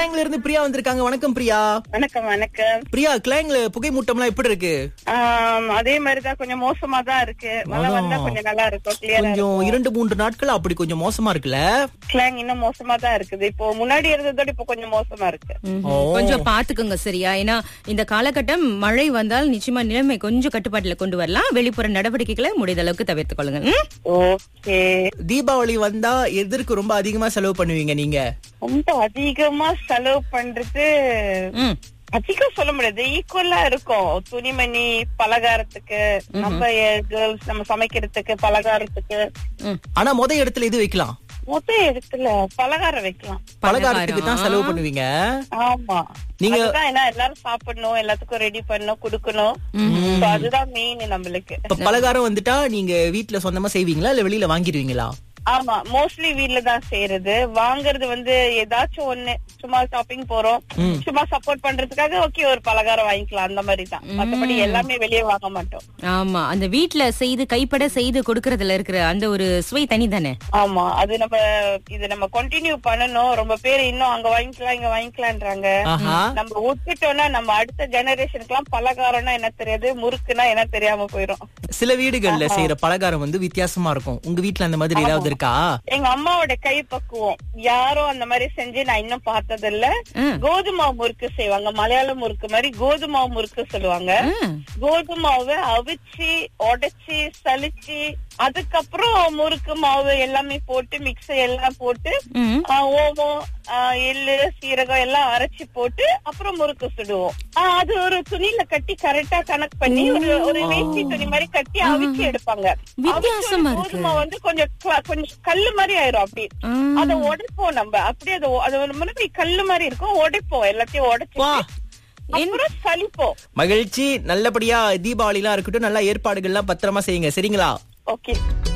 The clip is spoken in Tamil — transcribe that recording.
கிளாங்ல இருந்து பிரியா வந்திருக்காங்க வணக்கம் பிரியா வணக்கம் வணக்கம் பிரியா கிளாங்ல புகை மூட்டம்லாம் எப்படி இருக்கு ஆம், அதே மாதிரிதான் கொஞ்சம் மோசமா தான் இருக்கு மழை அதான். வந்தா கொஞ்சம் நல்லா இருக்கும் கிளியரா கொஞ்சம் இரண்டு மூன்று நாட்கள் அப்படி கொஞ்சம் மோசமா இருக்குல்ல கிளாங் இன்னும் மோசமா தான் இருக்குது இப்போ முன்னாடி இருந்ததோட இப்போ கொஞ்சம் மோசமா இருக்கு ம்ஹும். ஓ. கொஞ்சம் பாத்துக்கோங்க சரியா ஏன்னா இந்த காலகட்டம் மழை வந்தால் நிச்சயமா நிலைமை கொஞ்சம் கட்டுப்பாட்டுல கொண்டு வரலாம் வெளிப்புற நடவடிக்கைகளை முடிந்த அளவுக்கு தவிர்த்துக் கொள்ளுங்க ம்? ஓகே தீபாவளி வந்தா எதற்கு ரொம்ப அதிகமா செலவு பண்ணுவீங்க நீங்க ரொம்ப அதிகமா செலவு பண்றது ம். அதிகம் சொல்ல முடியாது ஈக்குவலா இருக்கும் துணிமணி பலகாரத்துக்கு நம்ம கேர்ள்ஸ் நம்ம சமைக்கிறதுக்கு பலகாரத்துக்கு ம். ஆனா முத இடத்துல இது வைக்கலாம் மொத்த இடத்துல பலகாரம் வைக்கலாம் பலகாரத்துக்கு தான் பலகாரம். செலவு பண்ணுவீங்க ஆமா நீங்க- அதுதான் ஏன்னா எல்லாரும் சாப்பிடணும் எல்லாத்துக்கும் ரெடி பண்ணணும் குடுக்கணும் So அதுதான் மெயின் நம்மளுக்கு இப்ப பலகாரம் வந்துட்டா நீங்க வீட்ல சொந்தமா செய்வீங்களா இல்ல வெளியில வாங்கிடுவீங்களா ஆமா மோஸ்ட்லி வீட்ல தான் செய்யறது வாங்குறது வந்து ஏதாச்சும் ஒண்ணு சும்மா ஷாப்பிங் போறோம் சும்மா சப்போர்ட் பண்றதுக்காக ஓகே ஒரு பலகாரம் வாங்கிக்கலாம் அந்த மாதிரி தான் மத்தபடி எல்லாமே வெளியே வாங்க மாட்டோம் ஆமா அந்த வீட்ல செய்து கைப்பட செய்து கொடுக்கறதுல இருக்கிற அந்த ஒரு சுவை தனி தானே ஆமா அது நம்ம இது நம்ம கண்டினியூ பண்ணணும் ரொம்ப பேர் இன்னும் அங்க வாங்கிக்கலாம் இங்க வாங்கிக்கலான்றாங்க ஆஹா நம்ம விட்டுட்டோம்னா நம்ம அடுத்த ஜெனரேஷனுக்கு எல்லாம் பலகாரம்னா என்ன தெரியாது முறுக்குன்னா என்ன தெரியாம போயிரும் சில வீடுகள்ல செய்யற பலகாரம் வந்து வித்தியாசமா இருக்கும் உங்க வீட்ல அந்த மாதிரி ஏதாவது இருக்கா எங்க அம்மாவோட கை பக்குவம் யாரும் அந்த மாதிரி செஞ்சு நான் இன்னும் பார்த்ததில்ல ம். கோதுமை முறுக்கு செய்வாங்க மலையாள முறுக்கு மாதிரி கோதுமை முறுக்கு சொல்லுவாங்க ம். கோதுமாவை அவிச்சு உடைச்சு சலிச்சு அதுக்கப்புறம் முறுக்கு மாவு எல்லாமே போட்டு மிக்ஸ் எல்லாம் போட்டு ம். ஆ, ஓமம் ஆ, எள்ளு சீரகம் எல்லாம் அரைச்சு போட்டு அப்புறம் முறுக்கு சுடுவோம் ஆ, அது ஒரு துணியில கட்டி கரெக்டா கனெக்ட் பண்ணி ஒரு ஒரு வேஷ்டி துணி மாதிரி கட்டி அவிச்சு எடுப்பாங்க வித்தியாசமா அவிச்ச இருக்கு. கோதுமை வந்து கொஞ்சம் க- கொஞ்சம் கல்லு மாதிரி ஆயிரும் அப்படி ஆ. அத உடைப்போம் நம்ம அப்படியே அது அது ஒரு மாதிரி கல்லு மாதிரி இருக்கும் உடைப்போம் எல்லாத்தையும் உடைச்சு வா அப்புறம் சலிப்போம் மகிழ்ச்சி நல்லபடியா தீபாவளி எல்லாம் இருக்கட்டும் நல்லா ஏற்பாடுகள்லாம் பத்திரமா செய்யுங்க சரிங்களா ஓகே